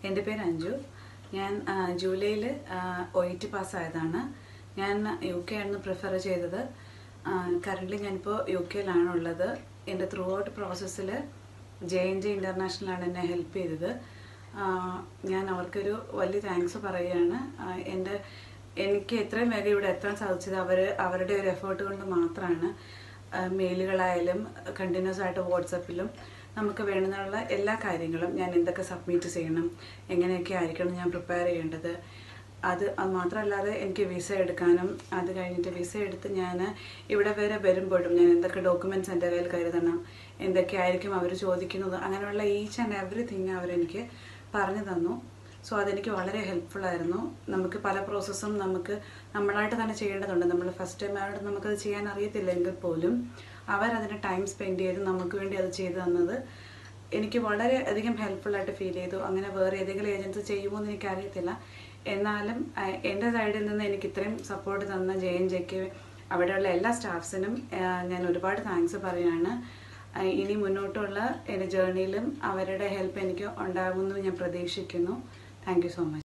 എൻ്റെ പേര് അഞ്ജു ഞാൻ ജൂലൈയിൽ ഒ ഇ ടി പാസ്സായതാണ് ഞാൻ യു കെ ആണ് പ്രിഫർ ചെയ്തത് കറൻ്റ്ലി ഞാനിപ്പോൾ യു കെയിലാണ് ഉള്ളത് എൻ്റെ ത്രൂ ഔട്ട് പ്രോസസ്സിൽ ജെ എൻ ജെ ഇൻ്റർനാഷണലാണ് എന്നെ ഹെൽപ്പ് ചെയ്തത് ആ, ഞാൻ അവർക്കൊരു വലിയ താങ്ക്സ് പറയുകയാണ് ആ, എൻ്റെ എനിക്ക് എത്രയും വേഗം ഇവിടെ എത്താൻ സാധിച്ചത് അവർ അവരുടെ ഒരു എഫേർട്ട് കൊണ്ട് മാത്രമാണ് മെയിലുകളായാലും കണ്ടിന്യൂസ് ആയിട്ട് വാട്സപ്പിലും നമുക്ക് വേണ്ടുന്നുള്ള എല്ലാ കാര്യങ്ങളും ഞാൻ എന്തൊക്കെ സബ്മിറ്റ് ചെയ്യണം എങ്ങനെയൊക്കെ ആയിരിക്കണം ഞാൻ പ്രിപ്പയർ ചെയ്യേണ്ടത് അത് അത് മാത്രമല്ലാതെ എനിക്ക് വിസ എടുക്കാനും അത് കഴിഞ്ഞിട്ട് വിസ എടുത്ത് ഞാൻ ഇവിടെ വരെ വരുമ്പോഴും ഞാൻ എന്തൊക്കെ ഡോക്യുമെൻറ്റ്സ് എൻ്റെ കയ്യിൽ കരുതണം എന്തൊക്കെ ആയിരിക്കും അവർ ചോദിക്കുന്നത് അങ്ങനെയുള്ള ഈച്ച് ആൻഡ് എവറിഥിങ് അവരെനിക്ക് പറഞ്ഞു തന്നു സോ അതെനിക്ക് വളരെ ഹെൽപ്ഫുൾ ആയിരുന്നു നമുക്ക് പല പ്രോസസ്സും നമുക്ക് നമ്മളായിട്ട് തന്നെ ചെയ്യേണ്ടതുണ്ട് നമ്മൾ ഫസ്റ്റ് ടൈം ആയിട്ട് നമുക്കത് ചെയ്യാൻ അറിയത്തില്ലെങ്കിൽ പോലും അവരതിന് ടൈം സ്പെൻഡ് ചെയ്ത് നമുക്ക് വേണ്ടി അത് ചെയ്തു തന്നത് എനിക്ക് വളരെ അധികം ഹെൽപ്ഫുൾ ആയിട്ട് ഫീൽ ചെയ്തു അങ്ങനെ വേറെ ഏതെങ്കിലും ഏജൻസി ചെയ്യുമോ എന്ന് എനിക്കറിയത്തില്ല എന്നാലും അഹ് എൻ്റെ സൈഡിൽ നിന്ന് എനിക്ക് ഇത്രയും സപ്പോർട്ട് തന്ന ജെ എൻ ജെക്ക് അവിടെയുള്ള എല്ലാ സ്റ്റാഫ്സിനും ഞാൻ ഒരുപാട് താങ്ക്സ് പറയാണ് അഹ് ഇനി മുന്നോട്ടുള്ള എൻ്റെ ജേർണിയിലും അവരുടെ ഹെൽപ്പ് എനിക്ക് ഉണ്ടാകുമെന്ന് ഞാൻ പ്രതീക്ഷിക്കുന്നു താങ്ക് യു സോ മച്ച്